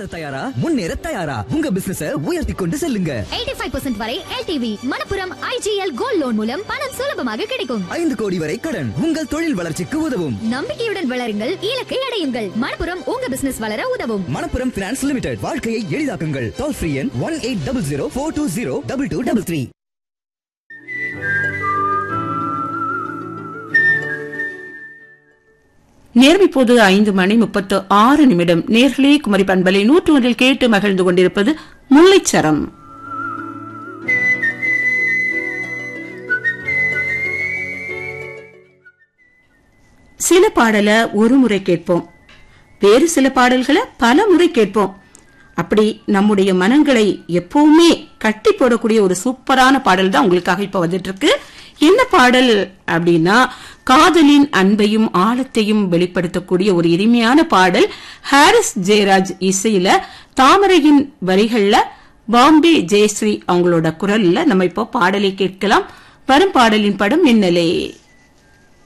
வளர தயாரா முன்னேற தயாரா உங்க பிசினஸ உயர்த்தி கொண்டு செல்லுங்க 85% வரை LTV Manappuram IGL gold loan மூலம் பணம் சுலபமாக கிடைக்கும் ஐந்து கோடி வரை கடன் உங்கள் தொழில் வளர்ச்சிக்கு உதவும் நம்பிக்கையுடன் வளருங்கள் இலக்கை அடையுங்கள் மணப்புரம் உங்க பிசினஸ் வளர உதவும் மணப்புரம் பினான்ஸ் லிமிடெட் வாழ்க்கையை எளிதாக்குங்கள் டோல் ஃப்ரீ எண் one eight double zero four two zero double two double three நேரம் இப்போது ஐந்து மணி முப்பத்து ஆறு நிமிடம் நேர்களே குமரி பண்பலை நூற்று ஒன்றில் கேட்டு மகிழ்ந்து கொண்டிருப்பது முல்லைச்சரம் சில பாடல ஒரு முறை கேட்போம் வேறு சில பாடல்களை பல முறை கேட்போம் அப்படி நம்முடைய மனங்களை எப்பவுமே கட்டி போடக்கூடிய ஒரு சூப்பரான பாடல் தான் உங்களுக்காக இப்ப வந்துட்டு இருக்கு என்ன பாடல் அப்படின்னா காதலின் அன்பையும் ஆழத்தையும் வெளிப்படுத்தக்கூடிய ஒரு இனிமையான பாடல் ஹாரிஸ் ஜெயராஜ் இசையில தாமரையின் வரிகள்ல பாம்பே ஜெயஸ்ரீ அவங்களோட குரல்ல நம்ம இப்போ பாடலை கேட்கலாம் வரும் பாடலின் படம் மின்னலே